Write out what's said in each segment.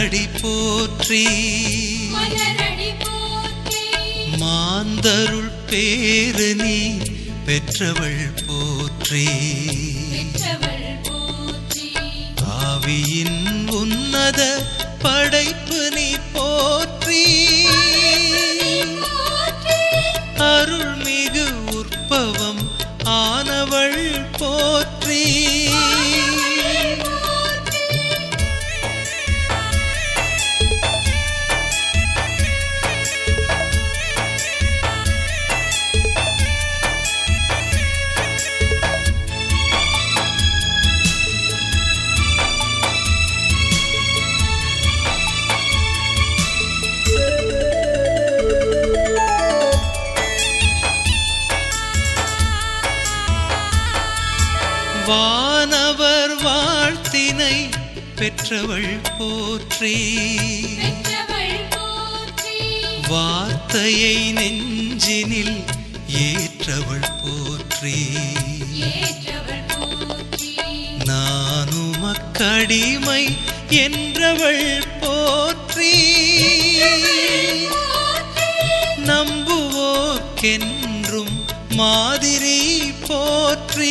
மலரடி போற்றி மலரடி போற்றி மாந்தருள் பேரு நீ பெற்றவள் போற்றி பெற்றவள் போற்றி ஆவியின் உன்னத படைப்பு நீ போற்றி போற்றி அருள்மிகு உற்பவம் ஆனவள் போற்றி வானவர் வாழ்த்தினை பெற்றவள் போற்றி பெற்றவள் போற்றி வார்த்தையை நெஞ்சினில் ஏற்றவள் போற்றி ஏற்றவள் போற்றி நானுமக்கடிமை என்றவள் போற்றி நம்புவோர்க்கென்றும் மாதிரி போற்றி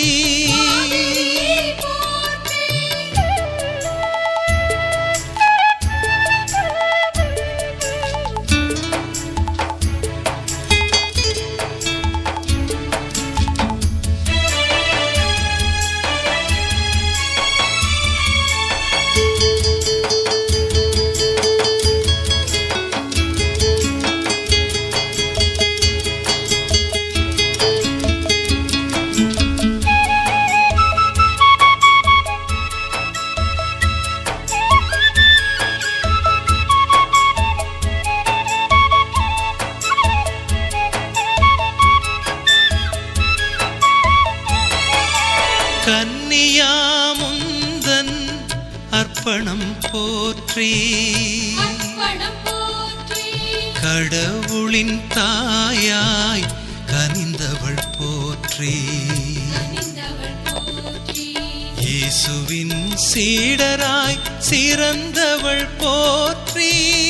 கன்னியாமுந்தன் அர்ப்பணம் போற்றி அர்ப்பணம் போற்றி கடவுளின் தாயாய் கனிந்தவள் போற்றி கனிந்தவள் போற்றி இயேசுவின் சீடராய் சிறந்தவள் போற்றி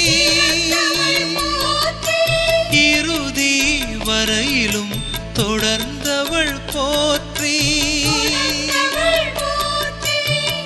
போற்றி இறுதி வரையிலும் தொடர்ந்தவள் போற்றி அவள் போற்றி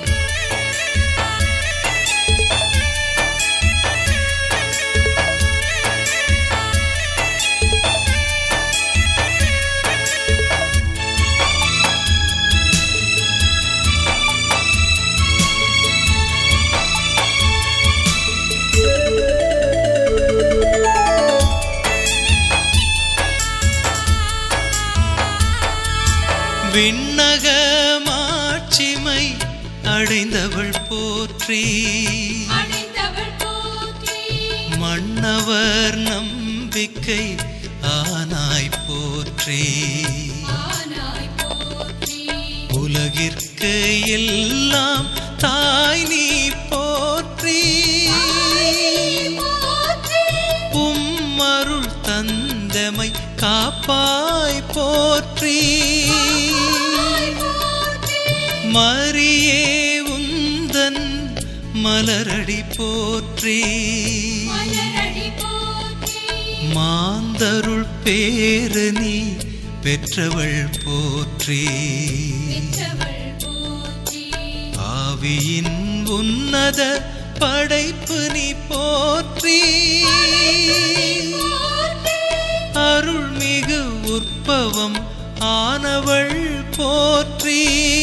விண்ணக மாட்சிமை அடைந்தவள் போற்றி அடைந்தவள் போற்றி மன்னவர் நம்பிக்கை ஆனாய் போற்றி ஆனாய் போற்றி உலகிற்கு எல்லாம் தாய் நீ போற்றி போற்றி உம்மருள் தந்தமை காப்பாய் போற்றி மரியே உந்தன் மலரடி போற்றி மலரடி போற்றி மாந்தருள் பேரு நீ பெற்றவள் போற்றி பெற்றவள் போற்றி ஆவியின் உன்னத படைப்பு நீ போற்றி அருள்மிகு உற்பவம் ஆனவள் போற்றி